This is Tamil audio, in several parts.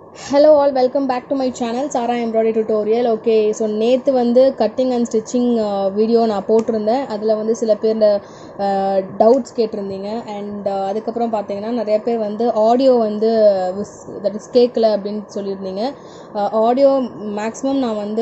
hello all welcome back to my channel Sara embroidery tutorial okay so நேற்று வந்து கட்டிங் அண்ட் ஸ்டிச்சிங் வீடியோ நான் போட்டிருந்தேன் அதில் வந்து சில பேர் டவுட்ஸ் கேட்டிருந்தீங்க அண்ட் அதுக்கப்புறம் பார்த்தீங்கன்னா நிறைய பேர் வந்து ஆடியோ வந்து தட் இஸ் கேட்கல அப்படின்னு சொல்லியிருந்தீங்க ஆடியோ மேக்ஸிமம் நான் வந்து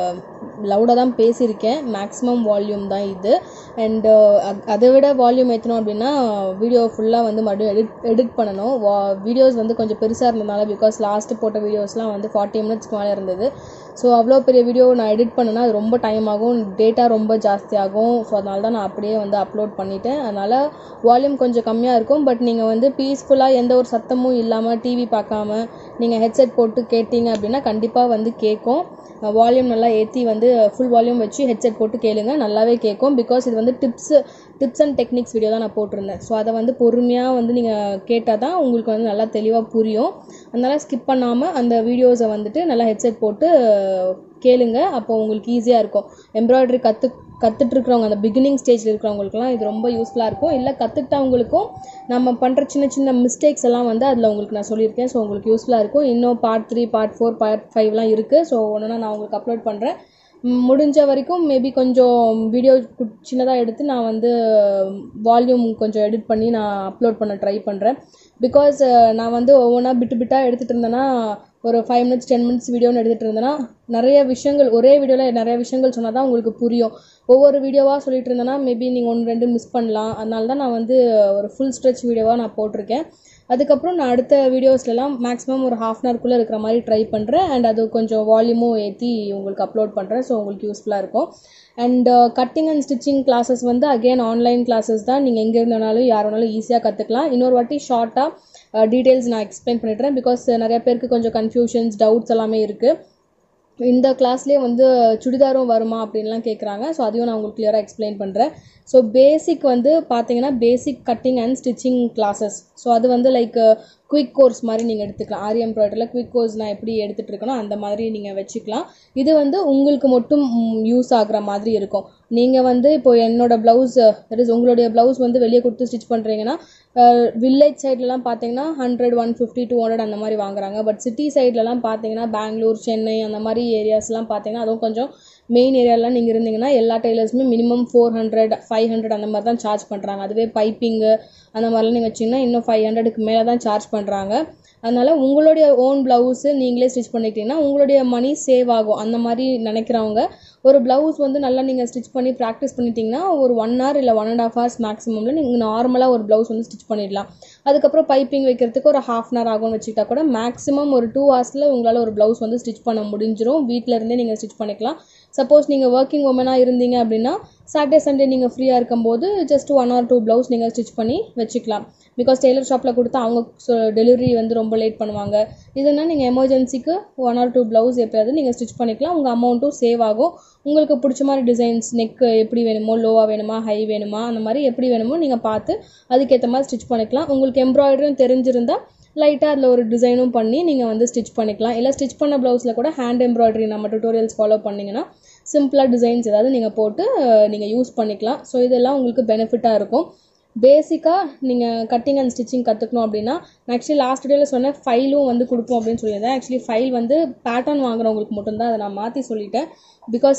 லவுடாக தான் பேசியிருக்கேன் மேக்ஸிமம் வால்யூம் தான் இது அண்டு அதை விட வால்யூம் ஏற்றணும் அப்படின்னா வீடியோ ஃபுல்லாக வந்து மறுபடியும் எடிட் எடிட் பண்ணணும் வா வீடியோஸ் வந்து கொஞ்சம் பெருசாக இருந்ததுனால பிகாஸ் லாஸ்ட்டு போட்ட வீடியோஸ்லாம் வந்து ஃபார்ட்டி மினிட்ஸ்க்கு மேலே இருந்தது ஸோ அவ்வளோ பெரிய வீடியோ நான் எடிட் பண்ணேன்னா அது ரொம்ப டைம் ஆகும் டேட்டா ரொம்ப ஜாஸ்தியாகும் ஸோ அதனால தான் நான் அப்படியே வந்து அப்லோட் பண்ணிட்டேன் அதனால் வால்யூம் கொஞ்சம் கம்மியாக இருக்கும் பட் நீங்கள் வந்து பீஸ்ஃபுல்லாக எந்த ஒரு சத்தமும் இல்லாமல் டிவி பார்க்காம நீங்கள் ஹெட்செட் போட்டு கேட்டிங்க அப்படின்னா கண்டிப்பாக வந்து கேட்கும் வால்யூம் நல்லா ஏற்றி வந்து ஃபுல் வால்யூம் வச்சு ஹெட்செட் போட்டு கேளுங்க நல்லாவே கேட்கும் பிகாஸ் இது வந்து tips tips and techniques video தான் நான் போட்டிருந்தேன் ஸோ அதை வந்து பொறுமையாக வந்து நீங்கள் கேட்டால் தான் உங்களுக்கு வந்து நல்லா தெளிவாக புரியும் அதனால் ஸ்கிப் பண்ணாமல் அந்த வீடியோஸை வந்துட்டு நல்லா ஹெட்செட் போட்டு கேளுங்க அப்போ உங்களுக்கு ஈஸியாக இருக்கும் எம்ப்ராய்டரி கற்று கற்றுட்ருக்கிறவங்க அந்த பிகினிங் ஸ்டேஜில் இருக்கிறவங்களுக்குலாம் இது ரொம்ப யூஸ்ஃபுல்லாக இருக்கும் இல்லை கற்றுக்கிட்டவங்களுக்கும் நம்ம பண்ணுற சின்ன சின்ன மிஸ்டேக்ஸ் எல்லாம் வந்து அதில் உங்களுக்கு நான் சொல்லியிருக்கேன் ஸோ உங்களுக்கு யூஸ்ஃபுல்லாக இருக்கும் இன்னும் part three part four part ஃபைவ்லாம் இருக்குது ஸோ ஒன்று நான் உங்களுக்கு அப்லோட் பண்ணுறேன் முடிஞ்ச வரைக்கும் மேபி கொஞ்சம் வீடியோ சின்னதாக எடுத்து நான் வந்து வால்யூம் கொஞ்சம் எடிட் பண்ணி நான் அப்லோட் பண்ண ட்ரை பண்ணுறேன் பிகாஸ் நான் வந்து ஒவ்வொன்றா பிட்டு பிட்டாக எடுத்துகிட்டு இருந்தேன்னா ஒரு ஃபைவ் மினிட்ஸ் டென் மினிட்ஸ் வீடியோன்னு எடுத்துகிட்டு இருந்தேன்னா நிறைய விஷயங்கள் ஒரே வீடியோவில் நிறைய விஷயங்கள் சொன்னால் தான் உங்களுக்கு புரியும் ஒவ்வொரு வீடியோவாக சொல்லிட்டு இருந்தேன்னா மேபி நீங்கள் ஒன்று ரெண்டு மிஸ் பண்ணலாம் அதனால தான் நான் வந்து ஒரு ஃபுல் ஸ்ட்ரெச் வீடியோவாக நான் போட்டிருக்கேன் அதுக்கப்புறம் நான் அடுத்த வீடியோஸ்லலாம் மேக்ஸிமம் ஒரு ஹாஃப் அன் ஹவர்க்குள்ளே இருக்கிற மாதிரி ட்ரை பண்ணுறேன் அண்ட் அது கொஞ்சம் வால்யூமும் ஏற்றி உங்களுக்கு அப்லோட் பண்ணுறேன் ஸோ உங்களுக்கு யூஸ்ஃபுல்லாக இருக்கும் and cutting and stitching classes வந்து அகெயின் ஆன்லைன் கிளாஸஸ் தான் நீங்கள் எங்கே இருந்தனாலும் யார் வேணாலும் ஈஸியாக கற்றுக்கலாம் இன்னொரு வாட்டி ஷார்ட்டாக டீட்டெயில்ஸ் நான் எக்ஸ்பிளைன் பண்ணிடுறேன் பிகாஸ் நிறைய பேருக்கு கொஞ்சம் கன்ஃபியூஷன்ஸ் டவுட்ஸ் எல்லாமே இருக்குது இந்த கிளாஸ்லேயே வந்து சுடிதாரும் வருமா அப்படின்லாம் கேட்குறாங்க ஸோ அதையும் நான் உங்களுக்கு கிளியராக எக்ஸ்பிளைன் பண்ணுறேன் ஸோ பேசிக் வந்து பார்த்தீங்கன்னா basic cutting and stitching classes so அது வந்து லைக் குயிக் கோர்ஸ் மாதிரி நீங்கள் எடுத்துக்கலாம் ஆரி எம்ப்ராய்டரியில் குயிக் கோர்ஸ் நான் எப்படி எடுத்துகிட்டு இருக்கணும் அந்த மாதிரி நீங்கள் வச்சுக்கலாம் இது வந்து உங்களுக்கு மட்டும் யூஸ் ஆகுற மாதிரி இருக்கும் நீங்கள் வந்து இப்போ என்னோடய ப்ளவுஸ் தட் இஸ் உங்களுடைய ப்ளவுஸ் வந்து வெளியே கொடுத்து ஸ்டிச் பண்ணுறீங்கன்னா வில்லேஜ் சைட்லலாம் பார்த்தீங்கன்னா hundred one fifty two hundred அந்த மாதிரி வாங்குறாங்க பட் சிட்டி சைட்லலாம் பார்த்தீங்கன்னா பெங்களூர் சென்னை அந்த மாதிரி ஏரியாஸ்லாம் பார்த்தீங்கன்னா அதுவும் கொஞ்சம் மெயின் ஏரியாலாம் நீங்கள் இருந்தீங்கன்னா எல்லா டெய்லர்ஸுமே minimum four hundred five hundred அந்த மாதிரி தான் சார்ஜ் பண்ணுறாங்க அதுவே பைப்பிங்கு அந்த மாதிரிலாம் நீங்கள் வச்சிங்கன்னா இன்னும் ஃபைவ் ஹண்ட்ரடுக்கு மேலே தான் சார்ஜ் பண்ணுறாங்க அதனால் உங்களுடைய ஓன் ப்ளவுஸு நீங்களே ஸ்டிச் பண்ணிக்கிட்டீங்கன்னா உங்களுடைய மணி சேவ் ஆகும் அந்த மாதிரி நினைக்கிறவங்க ஒரு ப்ளவுஸ் வந்து நல்லா நீங்கள் ஸ்டிச் பண்ணி ப்ராக்டிஸ் பண்ணிட்டீங்கன்னா ஒரு ஒன் ஹவர் இல்லை ஒன் அண்ட் ஆஃப் ஹவர்ஸ் மேக்ஸிமமில் நீங்கள் நார்மலாக ஒரு ப்ளவுஸ் வந்து ஸ்டிச் பண்ணிடலாம் அதுக்கப்புறம் பைப்பிங் வைக்கிறதுக்கு ஒரு ஹாஃப் அன் ஹவர் ஆகும்னு வச்சுக்கிட்டா கூட மேக்ஸிமம் ஒரு டூ ஹவர்ஸில் உங்களால் ஒரு ப்ளவுஸ் வந்து ஸ்டிச் பண்ண முடிஞ்சிடும் வீட்டில் இருந்தே நீங்கள் ஸ்டிச் பண்ணிக்கலாம் சப்போஸ் நீங்கள் ஒர்க்கிங் உமனாக இருந்தீங்க அப்படின்னா சாட்டர்டே சண்டே நீங்கள் ஃப்ரீயாக இருக்கும்போது just one or two blouse நீங்கள் ஸ்டிச் பண்ணி வச்சுக்கலாம் பிகாஸ் டெய்லர் ஷாப்பில் கொடுத்தா அவங்க டெலிவரி வந்து ரொம்ப லேட் பண்ணுவாங்க இதுனா நீங்கள் எமர்ஜென்சிக்கு ஒன் ஆர் டூ ப்ளவுஸ் எப்போயாவது நீங்கள் ஸ்டிச் பண்ணிக்கலாம் உங்கள் அமௌண்ட்டும் சேவ் ஆகும் உங்களுக்கு பிடிச்ச மாதிரி டிசைன்ஸ் நெக்கு எப்படி வேணுமோ லோவாக வேணுமா ஹை வேணுமா அந்த மாதிரி எப்படி வேணுமோ நீங்கள் பார்த்து அதுக்கேற்ற மாதிரி ஸ்டிச் பண்ணிக்கலாம் உங்களுக்கு எம்ப்ராய்டரியும் தெரிஞ்சிருந்தால் லைட்டாக அதில் ஒரு டிசைனும் பண்ணி நீங்கள் வந்து ஸ்டிச் பண்ணிக்கலாம் இல்லை ஸ்டிச் பண்ண ப்ளவுஸில் கூட ஹேண்ட் எம்ப்ராய்டரி நம்ம டுட்டோரியல்ஸ் ஃபாலோ பண்ணிங்கன்னா சிம்பிளாக டிசைன்ஸ் ஏதாவது நீங்கள் போட்டு நீங்கள் யூஸ் பண்ணிக்கலாம் ஸோ இதெல்லாம் உங்களுக்கு பெனிஃபிட்டாக இருக்கும் பேசிக்காக நீங்கள் கட்டிங் அண்ட் ஸ்டிச்சிங் கற்றுக்கணும் அப்படின்னா நான் ஆக்சுவலி லாஸ்ட் வீடியோவில் சொன்னேன் ஃபைலும் வந்து கொடுப்போம் அப்படின்னு சொல்லியிருந்தேன் ஆக்சுவலி ஃபைல் வந்து பேட்டர்ன் வாங்குறவங்களுக்கு மட்டும்தான் அதை நான் மாற்றி சொல்லிட்டேன் பிகாஸ்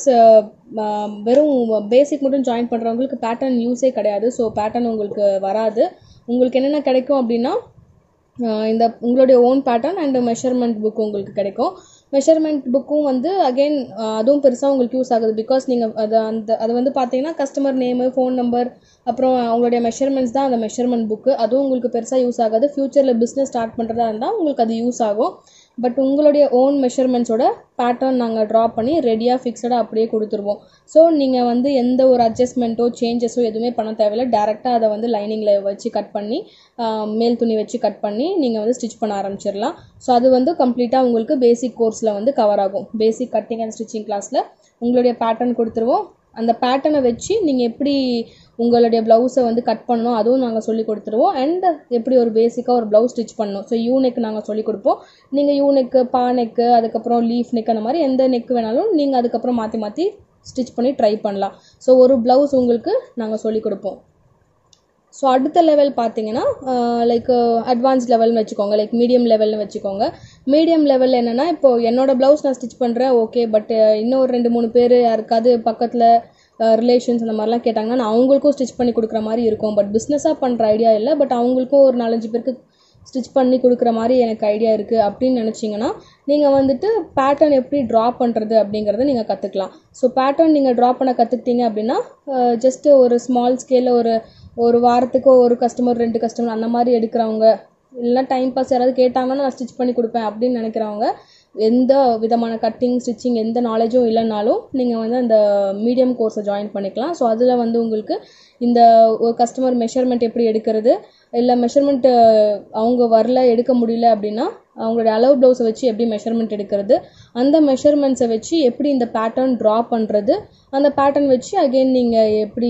வெறும் பேசிக் மட்டும் ஜாயின் பண்ணுறவங்களுக்கு பேட்டர்ன் யூஸே கிடையாது ஸோ பேட்டர்ன் உங்களுக்கு வராது உங்களுக்கு என்னென்ன கிடைக்கும் அப்படின்னா இந்த உங்களுடைய own pattern and measurement book உங்களுக்கு கிடைக்கும் மெஷர்மெண்ட் புக்கும் வந்து அகெயின் அதுவும் பெருசாக உங்களுக்கு யூஸ் ஆகுது பிகாஸ் நீங்கள் அதை அந்த அது வந்து பார்த்தீங்கன்னா கஸ்டமர் நேமு ஃபோன் நம்பர் அப்புறம் அவங்களுடைய மெஷர்மெண்ட்ஸ் தான் அந்த மெஷர்மெண்ட் புக்கு அதுவும் உங்களுக்கு பெருசாக யூஸ் ஆகாது ஃப்யூச்சரில் பிஸ்னஸ் ஸ்டார்ட் பண்ணுறதா இருந்தால் உங்களுக்கு அது யூஸ் ஆகும் பட் உங்களுடைய ஓன் மெஷர்மெண்ட்ஸோட பேட்டர்ன் நாங்கள் ட்ரா பண்ணி ரெடியாக ஃபிக்ஸடாக அப்படியே கொடுத்துருவோம் ஸோ நீங்கள் வந்து எந்த ஒரு அட்ஜஸ்ட்மெண்ட்டோ சேஞ்சஸோ எதுவுமே பண்ண தேவையில்ல டேரெக்டாக அதை வந்து லைனிங்கில் வச்சு கட் பண்ணி மேல் துணி வச்சு கட் பண்ணி நீங்கள் வந்து ஸ்டிச் பண்ண ஆரம்பிச்சிடலாம் ஸோ அது வந்து கம்ப்ளீட்டாக உங்களுக்கு பேசிக் கோர்ஸில் வந்து கவர் ஆகும் பேசிக் கட்டிங் அண்ட் ஸ்டிச்சிங் கிளாஸில் உங்களுடைய பேட்டர்ன் கொடுத்துருவோம் அந்த பேட்டர்னை வச்சு நீங்கள் எப்படி உங்களுடைய ப்ளவுஸை வந்து கட் பண்ணணும் அதுவும் நாங்கள் சொல்லி கொடுத்துருவோம் அண்ட் எப்படி ஒரு பேசிக்காக ஒரு ப்ளவுஸ் ஸ்டிச் பண்ணணும் ஸோ யூ நெக் நாங்கள் சொல்லி கொடுப்போம் நீங்கள் யூ நெக்கு பா நெக்கு அதுக்கப்புறம் லீஃப் நெக் அந்த மாதிரி எந்த நெக் வேணாலும் நீங்கள் அதுக்கப்புறம் மாற்றி மாற்றி ஸ்டிச் பண்ணி ட்ரை பண்ணலாம் ஸோ ஒரு ப்ளவுஸ் உங்களுக்கு நாங்கள் சொல்லி கொடுப்போம் ஸோ அடுத்த லெவல் பார்த்தீங்கன்னா லைக் அட்வான்ஸ் லெவல்னு வச்சுக்கோங்க லைக் மீடியம் லெவல்னு வச்சுக்கோங்க மீடியம் லெவல் என்னென்னா இப்போ என்னோட ப்ளவுஸ் நான் ஸ்டிச் பண்ணுறேன் ஓகே பட் இன்னும் ஒரு ரெண்டு மூணு பேர் யாருக்காவது பக்கத்தில் ரிலேஷன்ஸ் அந்த மாதிரிலாம் கேட்டாங்கன்னா நான் அவங்களுக்கும் ஸ்டிச் பண்ணி கொடுக்குற மாதிரி இருக்கும் பட் பிஸ்னஸாக பண்ணுற ஐடியா இல்லை பட் அவங்களுக்கும் ஒரு நாலஞ்சு பேருக்கு ஸ்டிச் பண்ணி கொடுக்குற மாதிரி எனக்கு ஐடியா இருக்குது அப்படின்னு நினச்சிங்கன்னா நீங்கள் வந்துட்டு பேட்டர்ன் எப்படி ட்ரா பண்ணுறது அப்படிங்கிறத நீங்கள் கற்றுக்கலாம் ஸோ பேட்டர்ன் நீங்கள் ட்ரா பண்ண கற்றுக்கிட்டீங்க அப்படின்னா ஜஸ்ட்டு ஒரு ஸ்மால் ஸ்கேலில் ஒரு ஒரு வாரத்துக்கு ஒரு கஸ்டமர் ரெண்டு கஸ்டமர் அந்த மாதிரி எடுக்கிறவங்க இல்லைனா டைம் பாஸ் யாராவது கேட்டாங்கன்னா நான் ஸ்டிச் பண்ணி கொடுப்பேன் அப்படின்னு நினைக்கிறவங்க எந்த விதமான கட்டிங் ஸ்டிச்சிங் எந்த நாலேஜும் இல்லைனாலும் நீங்கள் வந்து அந்த மீடியம் கோர்ஸை ஜாயின் பண்ணிக்கலாம் ஸோ அதில் வந்து உங்களுக்கு இந்த ஒரு கஸ்டமர் மெஷர்மெண்ட் எப்படி எடுக்கிறது இல்லை மெஷர்மெண்ட்டு அவங்க வரல எடுக்க முடியல அப்படின்னா அவங்களுடைய அளவு ப்ளவுஸை வச்சு எப்படி மெஷர்மெண்ட் எடுக்கிறது அந்த மெஷர்மெண்ட்ஸை வச்சு எப்படி இந்த பேட்டர்ன் ட்ரா பண்ணுறது அந்த பேட்டர்ன் வச்சு அகெயின் நீங்கள் எப்படி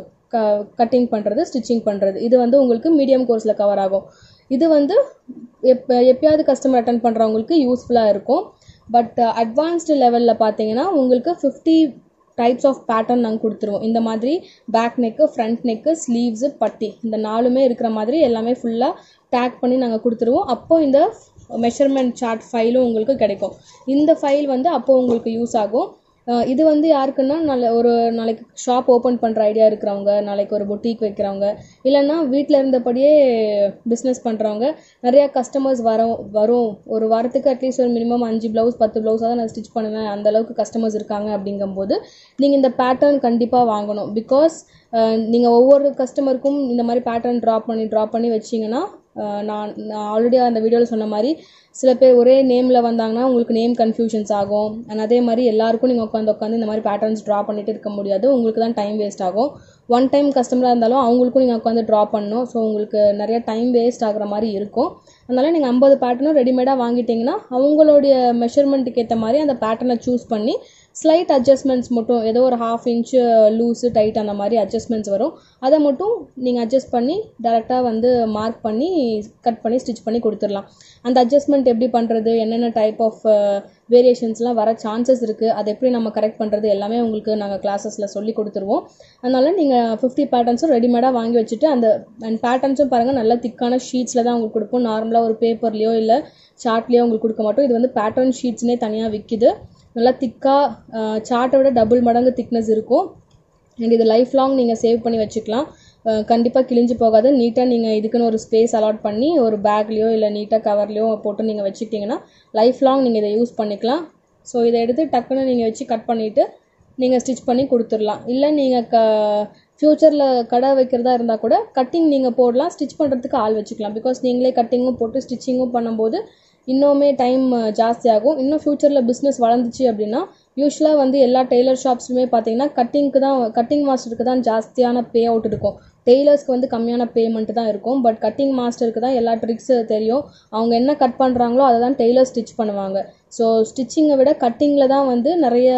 க கட்டிங் பண்ணுறது ஸ்டிச்சிங் பண்ணுறது இது வந்து உங்களுக்கு மீடியம் கோர்ஸில் கவர் ஆகும் இது வந்து எப்போ எப்பயாவது கஸ்டமர் அட்டன் பண்ணுறவங்களுக்கு யூஸ்ஃபுல்லாக இருக்கும் பட் அட்வான்ஸ்டு லெவலில் பார்த்தீங்கன்னா உங்களுக்கு ஃபிஃப்டி டைப்ஸ் ஆஃப் பேட்டர்ன் நாங்கள் கொடுத்துருவோம் இந்த மாதிரி back neck front neck sleeves பட்டி இந்த நாலுமே இருக்கிற மாதிரி எல்லாமே ஃபுல்லாக டேக் பண்ணி நாங்கள் கொடுத்துருவோம் அப்போது இந்த மெஷர்மெண்ட் சார்ட் ஃபைலும் உங்களுக்கு கிடைக்கும் இந்த ஃபைல் வந்து அப்போது உங்களுக்கு யூஸ் ஆகும் இது வந்து யாருக்குன்னா நல்ல ஒரு நாளைக்கு ஷாப் ஓப்பன் பண்ணுற ஐடியா இருக்கிறவங்க நாளைக்கு ஒரு பொட்டிக் வைக்கிறவங்க இல்லைன்னா வீட்டில் இருந்தபடியே பிஸ்னஸ் பண்ணுறவங்க நிறையா கஸ்டமர்ஸ் வரும் வரும் ஒரு வாரத்துக்கு அட்லீஸ்ட் ஒரு மினிமம் அஞ்சு ப்ளவுஸ் பத்து ப்ளவுஸாக தான் நான் ஸ்டிச் பண்ணுவேன் அந்த அளவுக்கு கஸ்டமர்ஸ் இருக்காங்க அப்படிங்கும்போது நீங்கள் இந்த பேட்டர்ன் கண்டிப்பாக வாங்கணும் பிகாஸ் நீங்கள் ஒவ்வொரு கஸ்டமருக்கும் இந்த மாதிரி பேட்டர்ன் ட்ராப் பண்ணி ட்ராப் பண்ணி வச்சிங்கன்னா நான் நான் ஆல்ரெடி அந்த வீடியோவில் சொன்ன மாதிரி சில பேர் ஒரே நேமில் வந்தாங்கன்னா உங்களுக்கு நேம் கன்ஃபியூஷன்ஸ் ஆகும் அண்ட் அதே மாதிரி எல்லாருக்கும் நீங்கள் உட்காந்து உட்காந்து இந்த மாதிரி பேட்டர்ன்ஸ் ட்ரா பண்ணிட்டு இருக்க முடியாது உங்களுக்கு தான் டைம் வேஸ்ட் ஆகும் ஒன் டைம் கஸ்டமராக இருந்தாலும் அவங்களுக்கும் நீங்கள் உட்காந்து ட்ரா பண்ணணும் ஸோ உங்களுக்கு நிறைய டைம் வேஸ்ட் ஆகிற மாதிரி இருக்கும் அதனால் நீங்கள் ஐம்பது பேட்டர்னும் ரெடிமேடாக வாங்கிட்டீங்கன்னா அவங்களுடைய மெஷர்மெண்ட்டுக்கு ஏற்ற மாதிரி அந்த பேட்டர்னை சூஸ் பண்ணி ஸ்லைட் அட்ஜஸ்ட்மெண்ட்ஸ் மட்டும் ஏதோ ஒரு ஹாஃப் இன்ச்சு லூஸு டைட் அந்த மாதிரி அட்ஜஸ்ட்மெண்ட்ஸ் வரும் அதை மட்டும் நீங்கள் அட்ஜஸ்ட் பண்ணி டேரெக்டாக வந்து மார்க் பண்ணி கட் பண்ணி ஸ்டிச் பண்ணி கொடுத்துடலாம் அந்த அட்ஜஸ்ட்மெண்ட் எப்படி பண்ணுறது என்னென்ன டைப் ஆஃப் வேரியேஷன்ஸ்லாம் வர சான்சஸ் இருக்குது அதை எப்படி நம்ம கரெக்ட் பண்ணுறது எல்லாமே உங்களுக்கு நாங்கள் கிளாஸஸில் சொல்லி கொடுத்துருவோம் அதனால் நீங்கள் ஃபிஃப்டி பேட்டர்ன்ஸும் ரெடிமேடாக வாங்கி வச்சுட்டு அந்த அண்ட் பேட்டர்ன்ஸும் பாருங்கள் நல்லா திக்கான ஷீட்ஸில் தான் உங்களுக்கு கொடுப்போம் நார்மலாக ஒரு பேப்பர்லேயோ இல்லை சார்ட்லேயோ உங்களுக்கு கொடுக்க மாட்டோம் இது வந்து பேட்டர்ன் ஷீட்ஸ்னே தனியாக விற்கிது நல்லா திக்காக சார்ட்டை விட டபுள் மடங்கு திக்னஸ் இருக்கும் அண்ட் இது லைஃப் லாங் நீங்கள் சேவ் பண்ணி வச்சுக்கலாம் கண்டிப்பாக கிழிஞ்சு போகாது நீட்டாக நீங்கள் இதுக்குன்னு ஒரு ஸ்பேஸ் அலாட் பண்ணி ஒரு பேக்லேயோ இல்லை நீட்டாக கவர்லேயோ போட்டு நீங்கள் வச்சுக்கிட்டிங்கன்னா லைஃப் லாங் நீங்கள் இதை யூஸ் பண்ணிக்கலாம் ஸோ இதை எடுத்து டக்குன்னு நீங்கள் வச்சு கட் பண்ணிவிட்டு நீங்கள் ஸ்டிச் பண்ணி கொடுத்துடலாம் இல்லை நீங்கள் க ஃப்யூச்சரில் கடை வைக்கிறதா இருந்தால் கூட கட்டிங் நீங்கள் போடலாம் ஸ்டிச் பண்ணுறதுக்கு ஆள் வச்சுக்கலாம் பிகாஸ் நீங்களே கட்டிங்கும் போட்டு ஸ்டிச்சிங்கும் பண்ணும்போது இன்னுமே டைம் ஜாஸ்தியாகும் இன்னும் ஃப்யூச்சரில் பிஸ்னஸ் வளர்ந்துச்சு அப்படின்னா யூஸ்வலாக வந்து எல்லா டெய்லர் ஷாப்ஸுமே பார்த்தீங்கன்னா கட்டிங்க்கு தான் கட்டிங் மாஸ்டருக்கு தான் ஜாஸ்தியான பே அவுட் இருக்கும் டெய்லர்ஸ்க்கு வந்து கம்மியான பேமெண்ட் தான் இருக்கும் பட் கட்டிங் மாஸ்டருக்கு தான் எல்லா ட்ரிக்ஸு தெரியும் அவங்க என்ன கட் பண்ணுறாங்களோ அதை தான் டெய்லர் ஸ்டிச் பண்ணுவாங்க ஸோ ஸ்டிச்சிங்கை விட கட்டிங்கில் தான் வந்து நிறைய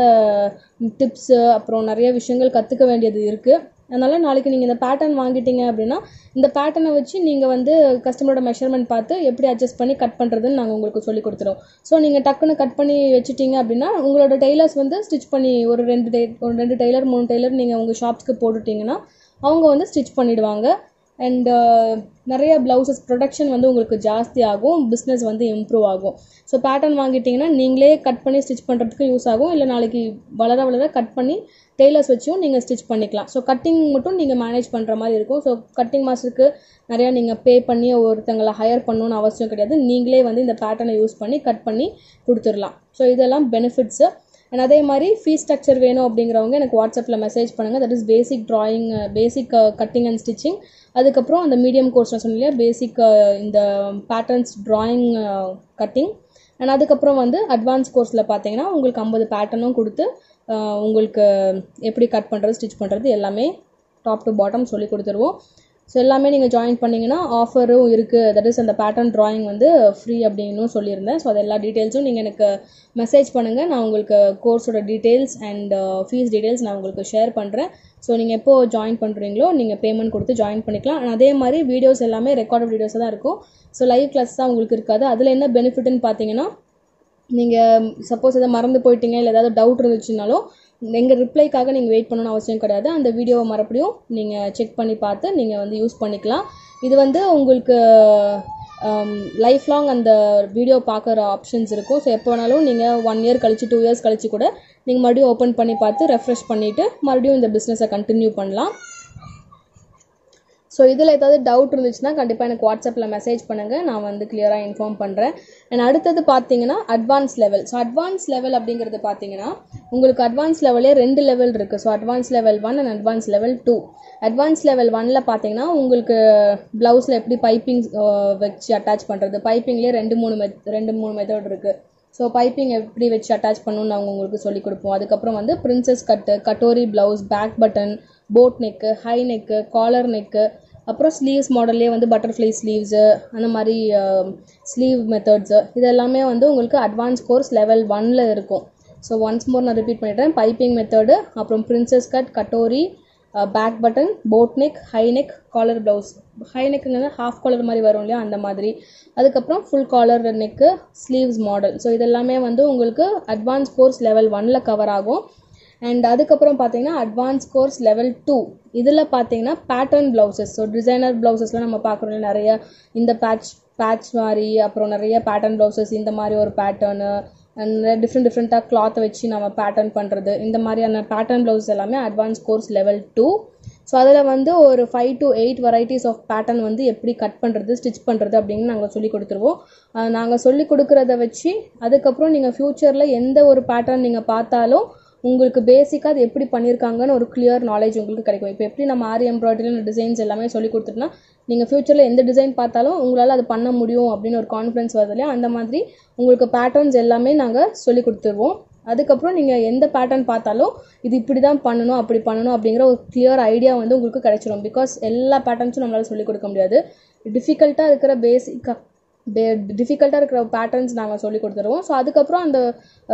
டிப்ஸு அப்புறம் நிறைய விஷயங்கள் கற்றுக்க வேண்டியது இருக்குது அதனால் நாளைக்கு நீங்கள் இந்த பேட்டர்ன் வாங்கிட்டீங்க அப்படின்னா இந்த பேட்டர்னை வச்சு நீங்கள் வந்து கஸ்டமரோட மெஷர்மெண்ட் பார்த்து எப்படி அட்ஜஸ்ட் பண்ணி கட் பண்ணுறதுன்னு நாங்கள் உங்களுக்கு சொல்லி கொடுத்துருவோம் ஸோ நீங்கள் டக்குன்னு கட் பண்ணி வச்சுட்டீங்க அப்படின்னா உங்களோட டெய்லர்ஸ் வந்து ஸ்டிச் பண்ணி ஒரு ரெண்டு டே ஒரு ரெண்டு டெய்லர் மூணு டெய்லர் நீங்கள் உங்கள் ஷாப்ஸ்க்கு போட்டுட்டிங்கன்னா அவங்க வந்து ஸ்டிச் பண்ணிவிடுவாங்க அண்ட் நிறைய ப்ளவுசஸ் ப்ரொடக்ஷன் வந்து உங்களுக்கு ஜாஸ்தி ஆகும் பிஸ்னஸ் வந்து இம்ப்ரூவ் ஆகும் ஸோ பேட்டர்ன் வாங்கிட்டிங்கன்னா நீங்களே கட் பண்ணி ஸ்டிச் பண்ணுறதுக்கு யூஸ் ஆகும் இல்லை நாளைக்கு வளர வளர கட் பண்ணி டெய்லர்ஸ் வச்சும் நீங்கள் ஸ்டிச் பண்ணிக்கலாம் ஸோ கட்டிங் மட்டும் நீங்கள் மேனேஜ் பண்ணுற மாதிரி இருக்கும் ஸோ கட்டிங் மாஸ்டருக்கு நிறையா நீங்கள் பே பண்ணி ஒருத்தங்களை ஹையர் பண்ணணும்னு அவசியம் கிடையாது நீங்களே வந்து இந்த பேட்டர்னை யூஸ் பண்ணி கட் பண்ணி கொடுத்துடலாம் ஸோ இதெல்லாம் பெனிஃபிட்ஸு அண்ட் அதே மாதிரி ஃபீஸ் ஸ்ட்ரக்சர் வேணும் அப்படிங்கிறவங்க எனக்கு வாட்ஸ்அப்பில் மெசேஜ் பண்ணுங்கள் that is basic drawing basic cutting and stitching அதுக்கப்புறம் அந்த மீடியம் கோர்ஸ் நான் சொன்னேன் பேசிக் இந்த பேட்டர்ன்ஸ் ட்ராயிங் கட்டிங் அண்ட் அதுக்கப்புறம் வந்து அட்வான்ஸ் கோர்ஸில் பார்த்தீங்கன்னா உங்களுக்கு ஐம்பது பேட்டர்னும் கொடுத்து உங்களுக்கு எப்படி கட் பண்ணுறது ஸ்டிச் பண்ணுறது எல்லாமே டாப் டு பாட்டம் சொல்லி கொடுத்துருவோம் ஸோ எல்லாமே நீங்கள் ஜாயின் பண்ணிங்கன்னா ஆஃபரும் இருக்குது தட் இஸ் அந்த பேட்டர்ன் ட்ராயிங் வந்து ஃப்ரீ அப்படின்னு சொல்லியிருந்தேன் ஸோ அது எல்லா டீட்டெயில்ஸும் நீங்கள் எனக்கு மெசேஜ் பண்ணுங்கள் நான் உங்களுக்கு கோர்ஸோட டீட்டெயில்ஸ் அண்ட் ஃபீஸ் டீட்டெயில்ஸ் நான் உங்களுக்கு ஷேர் பண்ணுறேன் ஸோ நீங்கள் எப்போ ஜாயின் பண்ணுறீங்களோ நீங்கள் பேமெண்ட் கொடுத்து ஜாயின் பண்ணிக்கலாம் அண்ட் அதே மாதிரி வீடியோஸ் எல்லாமே ரெக்கார்டட் வீடியோஸ் தான் இருக்கும் ஸோ லைவ் கிளாஸ் தான் உங்களுக்கு இருக்காது அதில் என்ன பெனிஃபிட்னு பார்த்தீங்கன்னா நீங்கள் சப்போஸ் எதாவது மறந்து போயிட்டீங்க இல்லை ஏதாவது டவுட் இருந்துச்சுனாலும் எங்கள் ரிப்ளைக்காக நீங்கள் வெயிட் பண்ணணும்னு அவசியம் கிடையாது அந்த வீடியோவை மறுபடியும் நீங்கள் செக் பண்ணி பார்த்து நீங்கள் வந்து யூஸ் பண்ணிக்கலாம் இது வந்து உங்களுக்கு லைஃப் லாங் அந்த வீடியோ பார்க்குற ஆப்ஷன்ஸ் இருக்கும் ஸோ எப்போ வேணாலும் நீங்கள் ஒன் இயர் கழிச்சு டூ இயர்ஸ் கழிச்சு கூட நீங்கள் மறுபடியும் ஓப்பன் பண்ணி பார்த்து ரெஃப்ரெஷ் பண்ணிவிட்டு மறுபடியும் இந்த பிஸ்னஸை கண்டினியூ பண்ணலாம் ஸோ இதில் ஏதாவது டவுட் இருந்துச்சுன்னா கண்டிப்பாக எனக்கு வாட்ஸ்அப்பில் மெசேஜ் பண்ணுங்கள் நான் வந்து கிளியராக இன்ஃபார்ம் பண்ணுறேன் அண்ட் அடுத்தது பார்த்தீங்கன்னா advance level so advance level அப்படிங்கிறது பார்த்தீங்கன்னா உங்களுக்கு அட்வான்ஸ் லெவலே ரெண்டு லெவல் இருக்குது so advance level one and advance level two advance level ஒனில் பார்த்தீங்கன்னா உங்களுக்கு ப்ளவுஸில் எப்படி பைப்பிங் வச்சு அட்டாச் பண்ணுறது பைப்பிங்லேயே ரெண்டு மூணு மெத் ரெண்டு மூணு மெத்தட் இருக்குது ஸோ பைப்பிங் எப்படி வச்சு அட்டாச் பண்ணணும்னு நாங்கள் உங்களுக்கு சொல்லிக் கொடுப்போம் அதுக்கப்புறம் வந்து princess cut katori blouse back button boat neck high neck collar neck அப்புறம் ஸ்லீவ்ஸ் மாடல்லே வந்து பட்டர்ஃப்ளை ஸ்லீவ்ஸு அந்த மாதிரி ஸ்லீவ் மெத்தட்ஸு இது எல்லாமே வந்து உங்களுக்கு அட்வான்ஸ் கோர்ஸ் லெவல் ஒனில் இருக்கும் ஸோ ஒன்ஸ் மோர் நான் ரிப்பீட் பண்ணிட்டேன் பைப்பிங் மெத்தடு அப்புறம் princess cut katori back button boat neck high neck collar blouse high நெக்குங்கிறது ஹாஃப் காலர் மாதிரி வரும் இல்லையா அந்த மாதிரி அதுக்கப்புறம் full collar neck sleeves model so இதெல்லாமே வந்து உங்களுக்கு அட்வான்ஸ் கோர்ஸ் லெவல் ஒனில் கவர் ஆகும் அண்ட் அதுக்கப்புறம் பார்த்தீங்கன்னா அட்வான்ஸ் கோர்ஸ் லெவல் டூ இதில் பார்த்தீங்கன்னா பேட்டர்ன் ப்ளவுசஸ் ஸோ டிசைனர் ப்ளவுசஸ்லாம் நம்ம பார்க்குறோம் நிறைய இந்த பேட்ச் பேட்ச் மாதிரி அப்புறம் நிறைய பேட்டர்ன் ப்ளவுசஸ் இந்த மாதிரி ஒரு பேட்டர்னு நிறைய டிஃப்ரெண்ட் டிஃப்ரெண்ட்டாக கிளாத்தை வச்சு நம்ம பேட்டர்ன் பண்ணுறது இந்த மாதிரியான பேட்டர்ன் ப்ளவுஸ் எல்லாமே advance course level two so அதில் வந்து ஒரு five to eight varieties of pattern வந்து எப்படி கட் பண்ணுறது ஸ்டிச் பண்ணுறது அப்படின்னு நாங்கள் சொல்லி கொடுத்துருவோம் நாங்கள் சொல்லி கொடுக்குறத வச்சு அதுக்கப்புறம் நீங்கள் ஃப்யூச்சரில் எந்த ஒரு பேட்டர்ன் நீங்கள் பார்த்தாலும் உங்களுக்கு பேசிக்காக அது எப்படி பண்ணியிருக்காங்கன்னு ஒரு கிளியர் நாலேஜ் உங்களுக்கு கிடைக்கும் இப்போ எப்படி நம்ம ஆரி எம்ப்ராய்டரி டிசைன்ஸ் எல்லாமே சொல்லி கொடுத்துட்டோம்னா நீங்கள் ஃப்யூச்சரில் எந்த டிசைன் பார்த்தாலும் உங்களால் அது பண்ண முடியும் அப்படின்னு ஒரு கான்ஃபிடன்ஸ் வருது இல்லையா அந்த மாதிரி உங்களுக்கு பேட்டர்ன்ஸ் எல்லாமே நாங்கள் சொல்லி கொடுத்துருவோம் அதுக்கப்புறம் நீங்கள் எந்த பேட்டர்ன் பார்த்தாலும் இது இப்படி தான் பண்ணணும் அப்படி பண்ணணும் அப்படிங்கிற ஒரு கிளியர் ஐடியா வந்து உங்களுக்கு கிடைச்சிரும் பிகாஸ் எல்லா பேட்டர்ன்ஸும் நம்மளால் சொல்லிக் கொடுக்க முடியாது டிஃபிகல்ட்டாக இருக்கிற பேசிக்காக டிஃபிகல்ட்டாக இருக்கிற பேட்டர்ன்ஸ் நாங்கள் சொல்லி கொடுத்துருவோம் ஸோ அதுக்கப்புறம் அந்த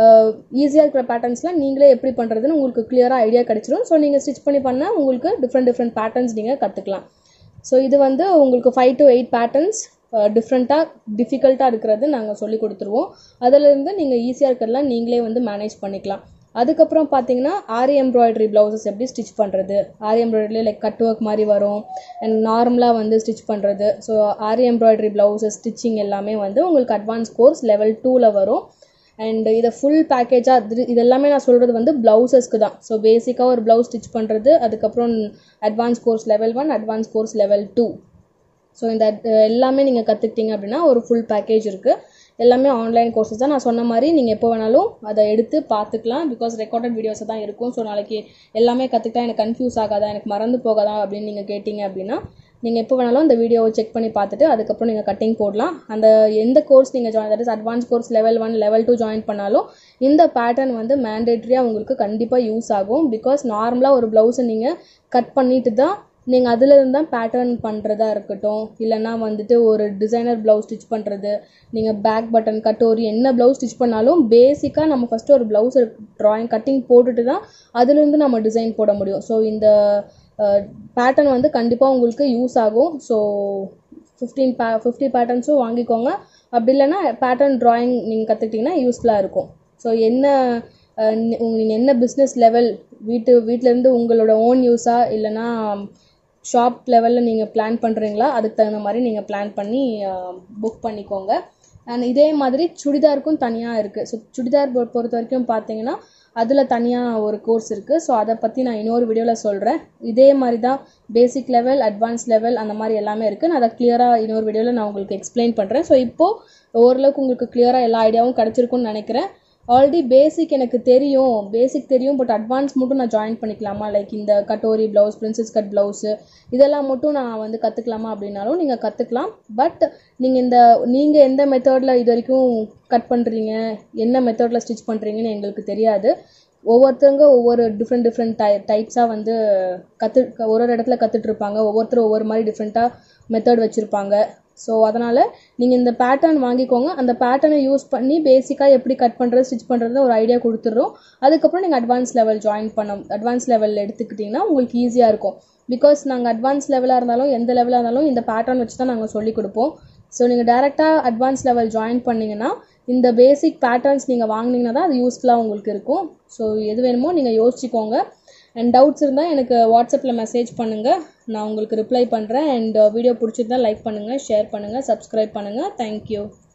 ஈஸியாக இருக்கிற பேட்டர்ன்ஸ்லாம் நீங்களே எப்படி பண்ணுறதுன்னு உங்களுக்கு கிளியராக ஐடியா கிடச்சிரும் ஸோ நீங்கள் ஸ்டிச் பண்ணி பண்ணால் உங்களுக்கு டிஃப்ரெண்ட் டிஃப்ரெண்ட் பேட்டர்ன்ஸ் நீங்கள் கற்றுக்கலாம் ஸோ இது வந்து உங்களுக்கு ஃபைவ் டு எயிட் பேட்டர்ன்ஸ் டிஃப்ரெண்ட்டாக டிஃபிகல்ட்டாக இருக்கிறது நாங்கள் சொல்லி கொடுத்துருவோம் அதிலிருந்து நீங்கள் ஈஸியாக இருக்கிறதெல்லாம் நீங்களே வந்து மேனேஜ் பண்ணிக்கலாம் அதுக்கப்புறம் பார்த்தீங்கன்னா ஆரி எம்ப்ராய்டரி ப்ளவுசஸ் எப்படி ஸ்டிச் பண்ணுறது ஆரி எம்ப்ராய்டரிலே லைக் கட் ஒர்க் மாதிரி வரும் அண்ட் நார்மலாக வந்து ஸ்டிச் பண்ணுறது so aari embroidery blouses stitching எல்லாமே வந்து உங்களுக்கு அட்வான்ஸ் கோர்ஸ் லெவல் டூவில் வரும் அண்ட் இதை ஃபுல் பேக்கேஜாக இது எல்லாமே நான் சொல்கிறது வந்து ப்ளவுசஸ்க்கு தான் ஸோ பேசிக்காக ஒரு ப்ளவுஸ் ஸ்டிச் பண்ணுறது அதுக்கப்புறம் advance course level one advance course level two so இந்த எல்லாமே நீங்கள் கற்றுக்கிட்டீங்க அப்படின்னா ஒரு ஃபுல் பேக்கேஜ் இருக்குது எல்லாமே ஆன்லைன் கோர்சஸ் தான் நான் சொன்ன மாதிரி நீங்கள் எப்போ வேணாலும் அதை எடுத்து பார்த்துக்கலாம் பிகாஸ் ரெக்கார்டட் வீடியோஸ் தான் இருக்கும் ஸோ நாளைக்கு எல்லாமே கற்றுக்கிட்டா எனக்கு கன்ஃபியூஸ் ஆகாதா எனக்கு மறந்து போகாதா அப்படின்னு நீங்கள் கேட்டிங்க அப்படின்னா நீங்கள் எப்போ வேணாலும் அந்த வீடியோவை செக் பண்ணி பார்த்துட்டு அதுக்கப்புறம் நீங்கள் கட்டிங் போடலாம் அந்த எந்த கோர்ஸ் நீங்கள் join that is advance course level one level two join பண்ணாலும் இந்த பேட்டர்ன் வந்து மேண்டேட்ரியாக உங்களுக்கு கண்டிப்பாக யூஸ் ஆகும் பிகாஸ் நார்மலாக ஒரு ப்ளவுஸை நீங்கள் கட் பண்ணிட்டு தான் நீங்கள் அதில் இருந்து தான் பேட்டர்ன் பண்ணுறதா இருக்கட்டும் இல்லைனா வந்துட்டு ஒரு டிசைனர் ப்ளவுஸ் ஸ்டிச் பண்ணுறது நீங்கள் பேக் பட்டன் கட்டோரி என்ன ப்ளவுஸ் ஸ்டிச் பண்ணாலும் பேசிக்காக நம்ம ஃபஸ்ட்டு ஒரு ப்ளவுஸ் ட்ராயிங் கட்டிங் போட்டுட்டு தான் அதுலேருந்து நம்ம டிசைன் போட முடியும் ஸோ இந்த பேட்டர்ன் வந்து கண்டிப்பாக உங்களுக்கு யூஸ் ஆகும் ஸோ ஃபிஃப்டீன் பே ஃபிஃப்டி பேட்டர்ன்ஸும் வாங்கிக்கோங்க அப்படி இல்லைன்னா பேட்டர்ன் ட்ராயிங் நீங்கள் கற்றுக்கிட்டிங்கன்னா யூஸ்ஃபுல்லாக இருக்கும் ஸோ என்ன நீங்கள் என்ன பிஸ்னஸ் லெவல் வீட்டு வீட்டிலேருந்து உங்களோட ஓன் யூஸாக இல்லைனா ஷாப் லெவலில் நீங்கள் பிளான் பண்ணுறீங்களா அதுக்கு தகுந்த மாதிரி நீங்கள் பிளான் பண்ணி புக் பண்ணிக்கோங்க அண்ட் இதே மாதிரி சுடிதாருக்கும் தனியாக இருக்குது ஸோ சுடிதார் பொறுத்த வரைக்கும் பார்த்தீங்கன்னா அதில் தனியாக ஒரு கோர்ஸ் இருக்குது ஸோ அதை பற்றி நான் இன்னொரு வீடியோவில் சொல்கிறேன் இதே மாதிரி தான் பேசிக் லெவல் அட்வான்ஸ் லெவல் அந்த மாதிரி எல்லாமே இருக்குது நான் அதை கிளியராக இன்னொரு வீடியோவில் நான் உங்களுக்கு எக்ஸ்பிளைன் பண்ணுறேன் ஸோ இப்போது ஓரளவுக்கு உங்களுக்கு கிளியராக எல்லா ஐடியாவும் கிடச்சிருக்குன்னு நினைக்கிறேன் ஆல்ரெடி பேசிக் எனக்கு தெரியும் பேசிக் தெரியும் பட் அட்வான்ஸ் மட்டும் நான் ஜாயின் பண்ணிக்கலாமா லைக் இந்த katori blouse princess cut blouse இதெல்லாம் மட்டும் நான் வந்து கற்றுக்கலாமா அப்படின்னாலும் நீங்கள் கற்றுக்கலாம் பட் நீங்கள் இந்த நீங்கள் எந்த மெத்தடில் இது வரைக்கும் கட் பண்ணுறீங்க என்ன மெத்தடில் ஸ்டிச் பண்ணுறீங்கன்னு எங்களுக்கு தெரியாது ஒவ்வொருத்தவங்க ஒவ்வொரு டிஃப்ரெண்ட் டிஃப்ரெண்ட் டை டைப்ஸாக வந்து கற்று ஒரு ஒரு இடத்துல கற்றுட்ருப்பாங்க ஒவ்வொருத்தரும் ஒவ்வொரு மாதிரி டிஃப்ரெண்ட்டாக மெத்தட் வச்சுருப்பாங்க ஸோ அதனால் நீங்கள் இந்த பேட்டர்ன் வாங்கிக்கோங்க அந்த பேட்டர்னை யூஸ் பண்ணி பேசிக்காக எப்படி கட் பண்ணுறது ஸ்டிச் பண்ணுறது ஒரு ஐடியா கொடுத்துட்றோம் அதுக்கப்புறம் நீங்கள் அட்வான்ஸ் லெவல் ஜாயின் பண்ண அட்வான்ஸ் லெவல் எடுத்துக்கிட்டிங்கன்னா உங்களுக்கு ஈஸியாக இருக்கும் பிகாஸ் நாங்கள் அட்வான்ஸ் லெவலாக இருந்தாலும் எந்த லெவலாக இருந்தாலும் இந்த பேட்டர்ன் வச்சு தான் நாங்கள் சொல்லிக் கொடுப்போம் ஸோ நீங்கள் டேரெக்டாக அட்வான்ஸ் லெவல் ஜாயின் பண்ணிங்கன்னா இந்த பேசிக் பேட்டர்ன்ஸ் நீங்கள் வாங்கினீங்கன்னா தான் அது யூஸ்ஃபுல்லாக உங்களுக்கு இருக்கும் ஸோ எது வேணுமோ நீங்கள் யோசிச்சுக்கோங்க அண்ட் டவுட்ஸ் இருந்தால் எனக்கு வாட்ஸ்அப்பில் மெசேஜ் பண்ணுங்கள் நான் உங்களுக்கு ரிப்ளை பண்ணுறேன் அண்ட் வீடியோ பிடிச்சிருந்தா லைக் பண்ணுங்கள் ஷேர் பண்ணுங்கள் சப்ஸ்கிரைப் பண்ணுங்கள் தேங்க்யூ